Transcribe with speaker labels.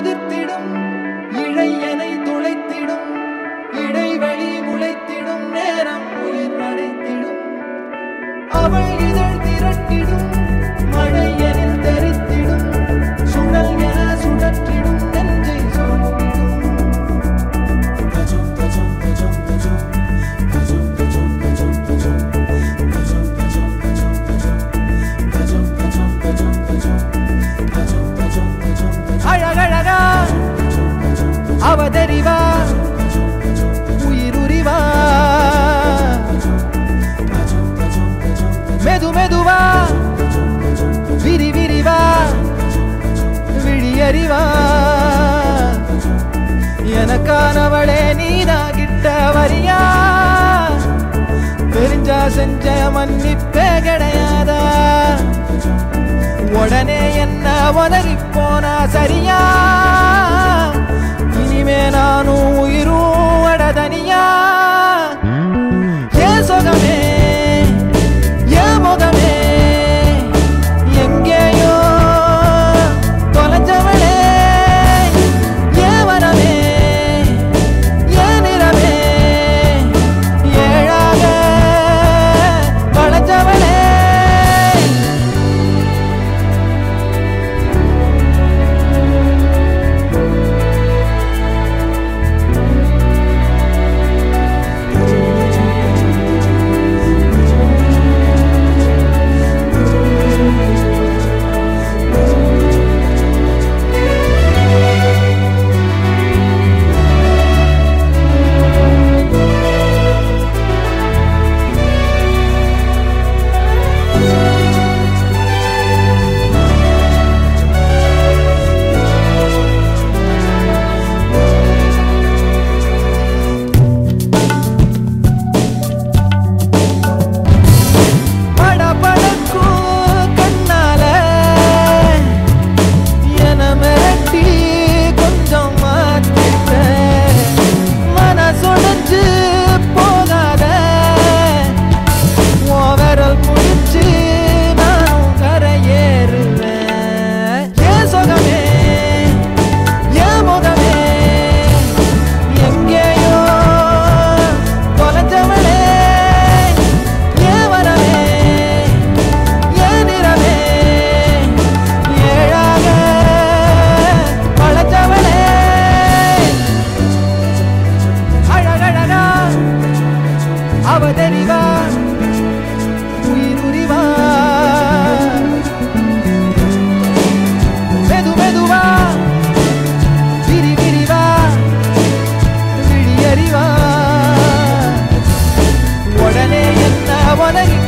Speaker 1: உதிர்த்திடும் இழையனை துளைத்திடும் இடைவெளி முளைத்திடும் நேரம் உயிர் அடைத்திடும் அவள் இதழ் திரட்டிடும் மழை எனில் தெரித்திடும் சுழல் என சுழற்றிடும் நெஞ்சை சுழற்றிடும் அழகழகா அவதறிவா உயிருரிவா மெது மெதுவா விரி விரிவா விழியறிவா எனக்கானவளே நீதா கிட்ட வரியா தெரிஞ்சா செஞ்ச மன்னிப்பே கிடையாதா உடனே என்ன உதறி போனா சரியா இனிமே நானும் உயிரும் அடதனியா ஏன் சுகமே ஏன் முகமே எங்கேயோ தொலைஞ்சவளே ஏன் வரமே ஏன் நிறமே ஏழாக வளைஞ்சவளே படபடக்கும் கண்ணால என மிரட்டி கொஞ்சம் மாத்திட்ட மனசொடைஞ்சு போகாத உன் விரல் முடிச்சு நானும் கரையேறுவேன் ஏன் சுகமே ஏன் முகமே எங்கேயோ தொலைஞ்சவளே ஏன் வரவே ஏன் நிறமே ஏழாக வளைஞ்சவளே அழகழகா அவதறிவா உயிருரிவா மெது மெதுவா விரி விரிவா விழியறிவா உடனே என்ன உதறி